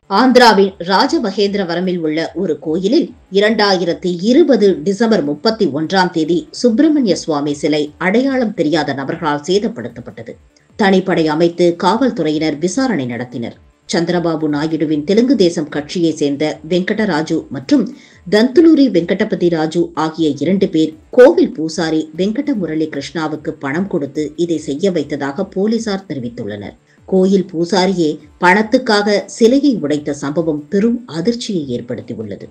ஆந்திராவின் ராஜமகேந்திரவரமில் உள்ள ஒரு கோயிலில் இரண்டாயிரத்தி இருபது டிசம்பர் முப்பத்தி ஒன்றாம் தேதி சுப்பிரமணிய சுவாமி சிலை அடையாளம் தெரியாத நபர்களால் சேதப்படுத்தப்பட்டது தனிப்படை அமைத்து காவல்துறையினர் விசாரணை நடத்தினர் சந்திரபாபு நாயுடுவின் தெலுங்கு தேசம் கட்சியைச் சேர்ந்த வெங்கடராஜு மற்றும் தந்துலூரி வெங்கடபதி ராஜு ஆகிய இரண்டு பேர் கோவில் பூசாரி வெங்கட முரளி கிருஷ்ணாவுக்கு பணம் கொடுத்து இதை செய்ய வைத்ததாக போலீசார் தெரிவித்துள்ளனர் கோயில் பூசாரியே பணத்துக்காக சிலையை உடைத்த சம்பவம் பெரும் அதிர்ச்சியை ஏற்படுத்தியுள்ளது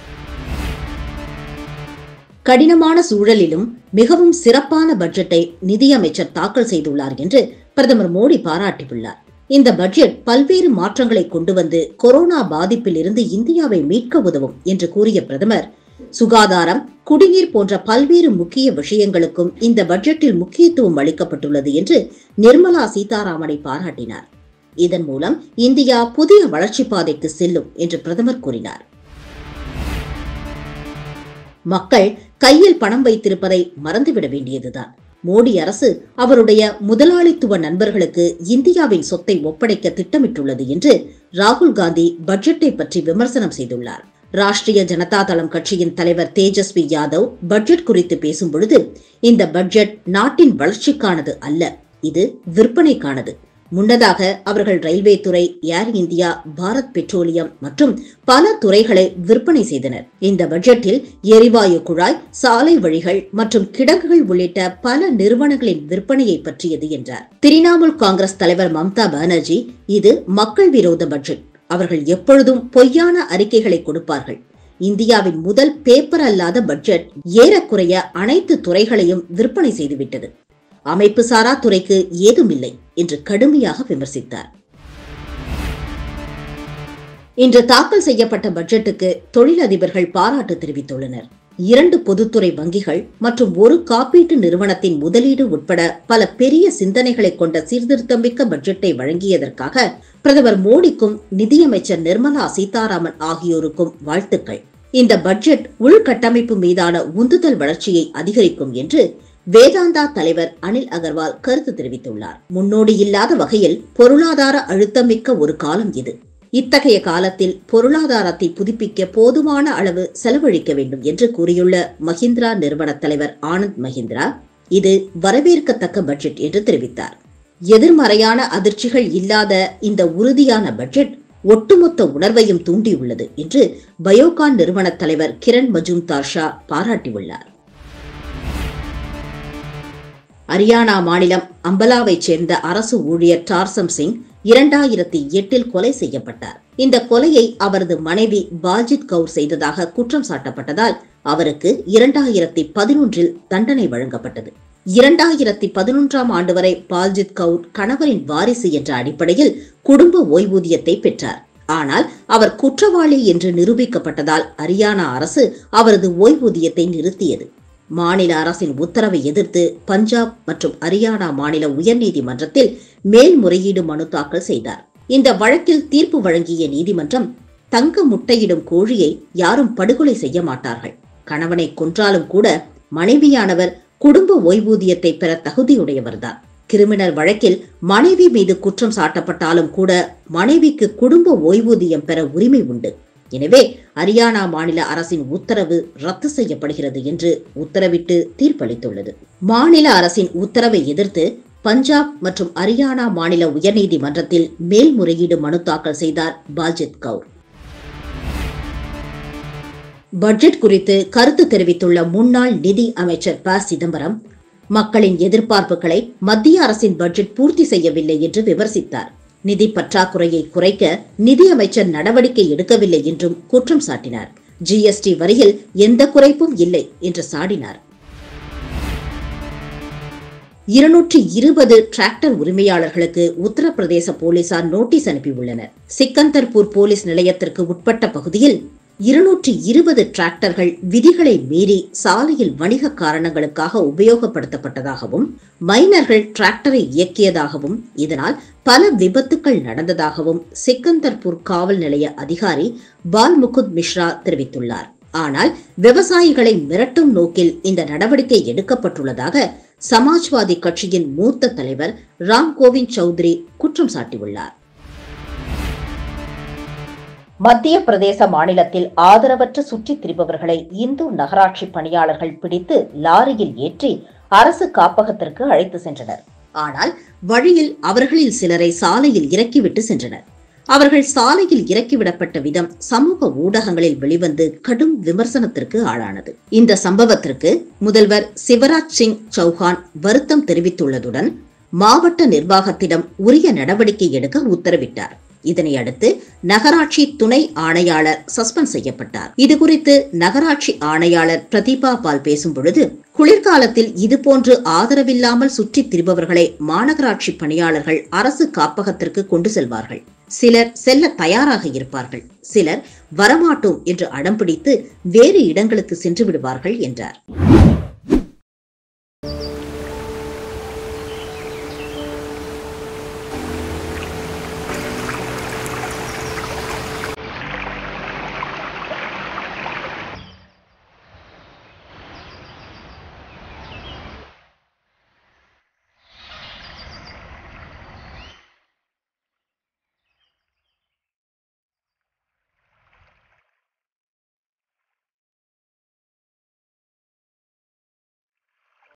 கடினமான சூழலிலும் மிகவும் சிறப்பான பட்ஜெட்டை நிதியமைச்சர் தாக்கல் செய்துள்ளார் என்று பிரதமர் மோடி பாராட்டியுள்ளார் இந்த பட்ஜெட் பல்வேறு மாற்றங்களை கொண்டு வந்து கொரோனா பாதிப்பில் இருந்து இந்தியாவை மீட்க உதவும் என்று கூறிய பிரதமர் சுகாதாரம் குடிநீர் போன்ற பல்வேறு முக்கிய விஷயங்களுக்கும் இந்த பட்ஜெட்டில் முக்கியத்துவம் அளிக்கப்பட்டுள்ளது என்று நிர்மலா சீதாராமனை பாராட்டினார் இதன் மூலம் இந்தியா புதிய வளர்ச்சி பாதைக்கு செல்லும் என்று பிரதமர் கூறினார் மக்கள் கையில் பணம் வைத்திருப்பதை மறந்துவிட வேண்டியதுதான் மோடி அரசு அவருடைய முதலாளித்துவ நண்பர்களுக்கு இந்தியாவின் சொத்தை ஒப்படைக்க திட்டமிட்டுள்ளது என்று ராகுல் காந்தி பட்ஜெட்டை பற்றி விமர்சனம் செய்துள்ளார் ராஷ்டிரிய ஜனதா தளம் கட்சியின் தலைவர் தேஜஸ்வி யாதவ் பட்ஜெட் குறித்து பேசும் பொழுது இந்த பட்ஜெட் நாட்டின் வளர்ச்சிக்கானது அல்ல இது விற்பனைக்கானது முன்னதாக அவர்கள் ரயில்வே துறை ஏர் இந்தியா பாரத் பெட்ரோலியம் மற்றும் பல துறைகளை விற்பனை செய்தனர் இந்த பட்ஜெட்டில் எரிவாயு குழாய் சாலை வழிகள் மற்றும் கிடங்குகள் உள்ளிட்ட பல நிறுவனங்களின் விற்பனையை பற்றியது என்றார் திரிணாமுல் காங்கிரஸ் தலைவர் மம்தா பானர்ஜி இது மக்கள் விரோத பட்ஜெட் அவர்கள் எப்பொழுதும் பொய்யான அறிக்கைகளை கொடுப்பார்கள் இந்தியாவின் முதல் பேப்பர் அல்லாத பட்ஜெட் ஏறக்குறைய அனைத்து துறைகளையும் விற்பனை செய்துவிட்டது அமைப்பு சாரா துறைக்கு ஏதுமில்லை என்று கடுமையாக விமர்சித்தார் இன்று தாக்கல் செய்யப்பட்ட பட்ஜெட்டுக்கு தொழிலதிபர்கள் பாராட்டு தெரிவித்துள்ளனர் இரண்டு பொதுத்துறை வங்கிகள் மற்றும் ஒரு காப்பீட்டு நிறுவனத்தின் முதலீடு உட்பட பல பெரிய சிந்தனைகளை கொண்ட சீர்திருத்தமிக்க பட்ஜெட்டை வழங்கியதற்காக பிரதமர் மோடிக்கும் நிதியமைச்சர் நிர்மலா சீதாராமன் ஆகியோருக்கும் வாழ்த்துக்கள் இந்த பட்ஜெட் உள்கட்டமைப்பு மீதான உந்துதல் வளர்ச்சியை அதிகரிக்கும் என்று வேதாந்தா தலைவர் அனில் அகர்வால் கருத்து தெரிவித்துள்ளார் முன்னோடி இல்லாத வகையில் பொருளாதார அழுத்தமிக்க ஒரு காலம் இது இத்தகைய காலத்தில் பொருளாதாரத்தை புதுப்பிக்க போதுமான அளவு செலவழிக்க வேண்டும் என்று கூறியுள்ள மஹிந்திரா நிறுவன தலைவர் ஆனந்த் மஹிந்திரா இது வரவேற்கத்தக்க பட்ஜெட் என்று தெரிவித்தார் எதிர்மறையான அதிர்ச்சிகள் இல்லாத இந்த உறுதியான பட்ஜெட் ஒட்டுமொத்த உணர்வையும் தூண்டியுள்ளது என்று பயோகான் நிறுவன தலைவர் கிரண் மஜும்தார் ஷா பாராட்டியுள்ளார் ஹரியானா மாநிலம் அம்பலாவைச் சேர்ந்த அரசு ஊழியர் டார்சம் சிங் இரண்டாயிரத்தி எட்டில் கொலை செய்யப்பட்டார் இந்த கொலையை அவரது மனைவி பாஜித் கவுர் செய்ததாக குற்றம் சாட்டப்பட்டதால் அவருக்கு இரண்டாயிரத்தி பதினொன்றில் தண்டனை வழங்கப்பட்டது இரண்டாயிரத்தி பதினொன்றாம் ஆண்டு வரை பால்ஜித் கவுர் கணவரின் வாரிசு என்ற அடிப்படையில் குடும்ப ஓய்வூதியத்தை பெற்றார் ஆனால் அவர் குற்றவாளி என்று நிரூபிக்கப்பட்டதால் ஹரியானா அரசு அவரது ஓய்வூதியத்தை நிறுத்தியது மாநில அரசின் உத்தரவை எதிர்த்து பஞ்சாப் மற்றும் ஹரியானா மாநில உயர்நீதிமன்றத்தில் மேல்முறையீடு மனு தாக்கல் செய்தார் இந்த வழக்கில் தீர்ப்பு வழங்கிய நீதிமன்றம் தங்க முட்டையிடும் கோழியை யாரும் படுகொலை செய்ய மாட்டார்கள் கணவனை கொன்றாலும் கூட மனைவியானவர் குடும்ப ஓய்வூதியத்தை பெற தகுதியுடையவர்தான் கிரிமினல் வழக்கில் மனைவி மீது குற்றம் சாட்டப்பட்டாலும் கூட மனைவிக்கு குடும்ப ஓய்வூதியம் பெற உரிமை உண்டு எனவே ஹரியானா மாநில அரசின் உத்தரவு ரத்து செய்யப்படுகிறது என்று உத்தரவிட்டு தீர்ப்பளித்துள்ளது மாநில அரசின் உத்தரவை எதிர்த்து பஞ்சாப் மற்றும் ஹரியானா மாநில உயர்நீதிமன்றத்தில் மேல்முறையீடு மனு தாக்கல் செய்தார் பால்ஜித் கவுர் பட்ஜெட் குறித்து கருத்து தெரிவித்துள்ள முன்னாள் நிதி அமைச்சர் ப சிதம்பரம் மக்களின் எதிர்பார்ப்புகளை மத்திய அரசின் பட்ஜெட் பூர்த்தி செய்யவில்லை என்று விமர்சித்தார் நிதி பற்றாக்குறையை குறைக்க நிதியமைச்சர் நடவடிக்கை எடுக்கவில்லை என்றும் குற்றம் சாட்டினார் ஜிஎஸ்டி வரியில் எந்த குறைப்பும் இல்லை என்று சாடினார் இருநூற்றி இருபது டிராக்டர் உரிமையாளர்களுக்கு உத்தரப்பிரதேச போலீசார் நோட்டீஸ் அனுப்பியுள்ளனர் சிக்கந்தர்பூர் போலீஸ் நிலையத்திற்கு உட்பட்ட பகுதியில் இருநூற்றி இருபது டிராக்டர்கள் விதிகளை மீறி சாலையில் வணிக காரணங்களுக்காக உபயோகப்படுத்தப்பட்டதாகவும் மைனர்கள் டிராக்டரை இயக்கியதாகவும் இதனால் பல விபத்துக்கள் நடந்ததாகவும் சிக்கந்தர்பூர் காவல் நிலைய அதிகாரி பால்முகுத் மிஸ்ரா தெரிவித்துள்ளார் ஆனால் விவசாயிகளை மிரட்டும் நோக்கில் இந்த நடவடிக்கை எடுக்கப்பட்டுள்ளதாக சமாஜ்வாதி கட்சியின் மூத்த தலைவர் ராம் கோவிந்த் சௌத்ரி குற்றம் சாட்டியுள்ளார் மத்திய பிரதேச மாநிலத்தில் ஆதரவற்ற சுற்றித் திரிபவர்களை இந்து நகராட்சி பணியாளர்கள் பிடித்து லாரியில் ஏற்றி அரசு காப்பகத்திற்கு அழைத்து சென்றனர் ஆனால் வழியில் அவர்களில் சிலரை சாலையில் இறக்கிவிட்டு சென்றனர் அவர்கள் சாலையில் இறக்கிவிடப்பட்ட விதம் சமூக ஊடகங்களில் வெளிவந்து கடும் விமர்சனத்திற்கு ஆளானது இந்த சம்பவத்திற்கு முதல்வர் சிவராஜ் சிங் சௌஹான் வருத்தம் தெரிவித்துள்ளதுடன் மாவட்ட நிர்வாகத்திடம் உரிய நடவடிக்கை எடுக்க உத்தரவிட்டார் இதனை அடுத்து நகராட்சி துணை ஆணையாளர் சஸ்பெண்ட் செய்யப்பட்டார் இதுகுறித்து நகராட்சி ஆணையாளர் பிரதீபா பால் பேசும் பொழுது குளிர்காலத்தில் இதுபோன்று ஆதரவில்லாமல் சுற்றித் திரிபவர்களை மாநகராட்சி பணியாளர்கள் அரசு காப்பகத்திற்கு கொண்டு செல்வார்கள் சிலர் செல்ல தயாராக இருப்பார்கள் சிலர் வரமாட்டோம் என்று அடம்பிடித்து வேறு இடங்களுக்கு சென்று விடுவார்கள் என்றார்